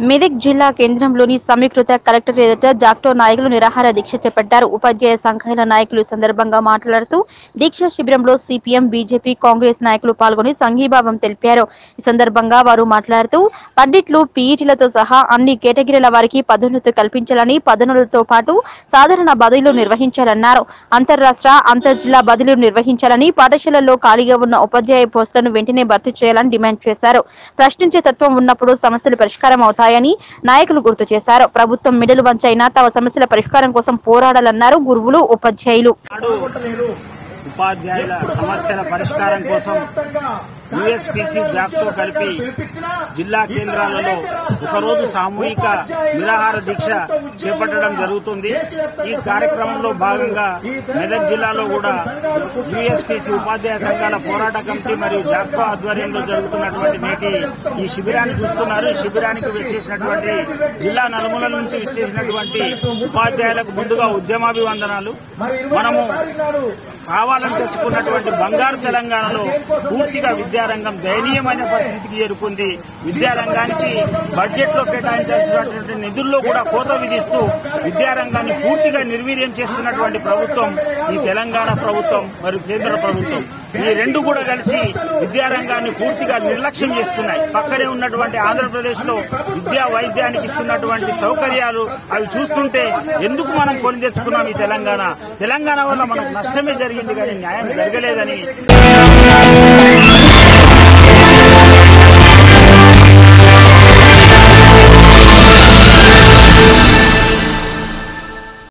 మెదక్ జిల్లా కేంద్రంలోని సమీకృత కలెక్టర్ ఎదుట జాక్టో నాయకులు నిరాహార దీక్ష చేపట్టారు ఉపాధ్యాయ సంఘాల నాయకులు ఈ సందర్భంగా మాట్లాడుతూ దీక్ష శిబిరంలో సిపిఎం బీజేపీ కాంగ్రెస్ నాయకులు పాల్గొని సంఘీభావం తెలిపారు ఈ సందర్భంగా వారు మాట్లాడుతూ పండిట్లు పీఈటీలతో సహా అన్ని కేటగిరీల వారికి పదోన్నతి కల్పించాలని పదోన్నతులతో పాటు సాధారణ బదిలీలు నిర్వహించాలన్నారు అంతర్రాష్ట్ర అంతర్ జిల్లా బదిలీలు నిర్వహించాలని పాఠశాలల్లో ఖాళీగా ఉన్న ఉపాధ్యాయ పోస్టులను వెంటనే భర్తీ చేయాలని డిమాండ్ చేశారు ప్రశ్నించే తత్వం ఉన్నప్పుడు సమస్యలు పరిష్కారం అవుతాయని నాయకులు గుర్తు చేశారు ప్రభుత్వం మిడలు వంచైనా తమ సమస్యల పరిష్కారం కోసం పోరాడాలన్నారు గురువులు ఉపాధ్యాయులు నాడు ఉపాధ్యాయుల సమస్యల పరిష్కారం కోసం యుఎస్పిసి జాక్తో కలిపి జిల్లా కేంద్రాలలో ఒకరోజు సామూహిక నిరాహార దీక్ష చేపట్టడం జరుగుతుంది ఈ కార్యక్రమంలో భాగంగా మెదక్ జిల్లాలో కూడా యుఎస్పిసి ఉపాధ్యాయ సంఘాల పోరాట కమిటీ మరియు జాక్తో ఆధ్వర్యంలో జరుగుతున్నటువంటి నేటి ఈ శిబిరాన్ని చూస్తున్నారు ఈ శిబిరానికి విచ్చేసినటువంటి జిల్లా నలుమూలల నుంచి విచ్చేసినటువంటి ఉపాధ్యాయులకు ముందుగా ఉద్యమాభివందనాలు మనము కావాలని తెచ్చుకున్నటువంటి బంగారు తెలంగాణలో పూర్తిగా విద్యారంగం దయనీయమైన పరిస్థితికి చేరుకుంది విద్యారంగానికి బడ్జెట్ లో కేటాయించాల్సినటువంటి నిధుల్లో కూడా కోత విధిస్తూ విద్యారంగాన్ని పూర్తిగా నిర్వీర్యం చేస్తున్నటువంటి ప్రభుత్వం ఈ తెలంగాణ ప్రభుత్వం మరియు కేంద్ర ప్రభుత్వం ఈ రెండు కూడా కలిసి విద్యారంగాన్ని పూర్తిగా నిర్లక్ష్యం చేస్తున్నాయి పక్కనే ఉన్నటువంటి ఆంధ్రప్రదేశ్ లో విద్యా వైద్యానికి ఇస్తున్నటువంటి సౌకర్యాలు అవి చూస్తుంటే ఎందుకు మనం కొని తెచ్చుకున్నాం ఈ తెలంగాణ తెలంగాణ వల్ల మనకు నష్టమే జరిగింది కానీ న్యాయం జరగలేదని